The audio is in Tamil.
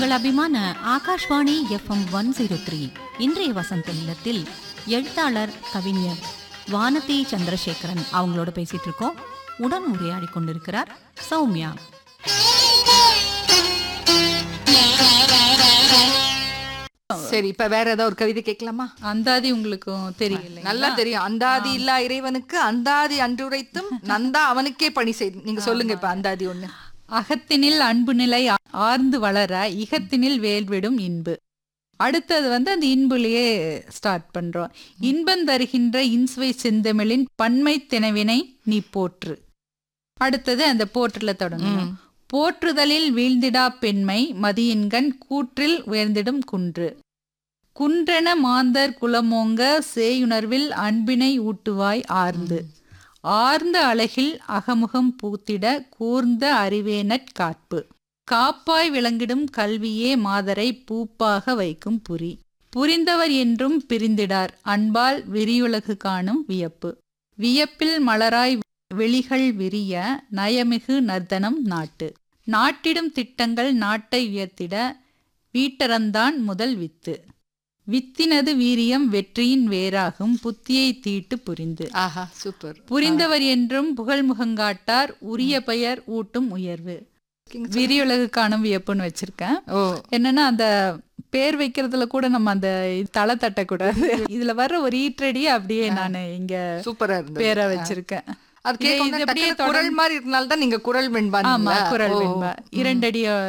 உங்கள் அபிமான Akashvani FM one zero three இன்றைய வசந்த இல்லத்தில் எழுத்தாளர் கவிஞர் வானதி சந்திரசேகரன் அவங்களோட பேசிட்டு இருக்கோம் உடன் உரையாடி கொண்டிருக்கிறார் சௌமியா சரி இப்ப வேற ஏதாவது ஒரு கவிதை கேட்கலாமா அந்தாதி உங்களுக்கும் தெரியல நல்லா தெரியும் அந்தாதி இல்லா இறைவனுக்கு அந்தாதி அன்றுரைத்தும் நந்தா அவனுக்கே பணி செய்து நீங்க சொல்லுங்க இப்ப அந்தாதி ஒண்ணு அகத்தினில் அன்பு நிலை ஆ- ஆர்ந்து வளர இகத்தினில் வேல்விடும் இன்பு அடுத்தது வந்து அந்த இன்புலயே ஸ்டார்ட் பண்றோம் இன்பம் தருகின்ற இன்சுவை செந்தமிழின் பன்மை தினவினை நீ போற்று அடுத்தது அந்த போற்றுல தொடங்கணும் போற்றுதலில் வீழ்ந்திடா பெண்மை மதியின்கண் கூற்றில் உயர்ந்திடும் குன்று குன்றென மாந்தர் குலமோங்க சேயுணர்வில் அன்பினை ஊட்டுவாய் ஆர்ந்து ஆர்ந்த அழகில் அகமுகம் பூத்திட கூர்ந்த அறிவேனற் காப்பு காப்பாய் விளங்கிடும் கல்வியே மாதரை பூப்பாக வைக்கும் புரி புரிந்தவர் என்றும் பிரிந்திடார் அன்பால் விரியுலகு காணும் வியப்பு வியப்பில் மலராய் வெளிகள் விரிய நயமிகு நர்தனம் நாட்டு நாட்டிடும் திட்டங்கள் நாட்டை உயர்த்திட வீட்டறந்தான் முதல் வித்து வித்தினது வீரியம் வெற்றியின் வேறாகும் புத்தியை தீட்டு புரிந்து ஆஹா சூப்பர் புரிந்தவர் என்றும் புகழ்முகங்காட்டார் உரிய பெயர் ஊட்டும் உயர்வு விரியுலகு காணும் வியப்புன்னு வச்சிருக்கேன் ஓ என்னன்னா அந்த பேர் வைக்கிறதுல கூட நம்ம அந்த தலை தட்டக்கூடாது இதுல வர்ற ஒரு ஈற்றடி அப்படியே நான் இங்க சூப்பரா இருந்தது பேரை வச்சிருக்கேன் அது இது- இது கேட்க அப்படியே குரல் மாதிரி இருக்கனால தான் நீங்க குரல் வெண்பா ஆமா குரல் வெண்பா இரண்டடி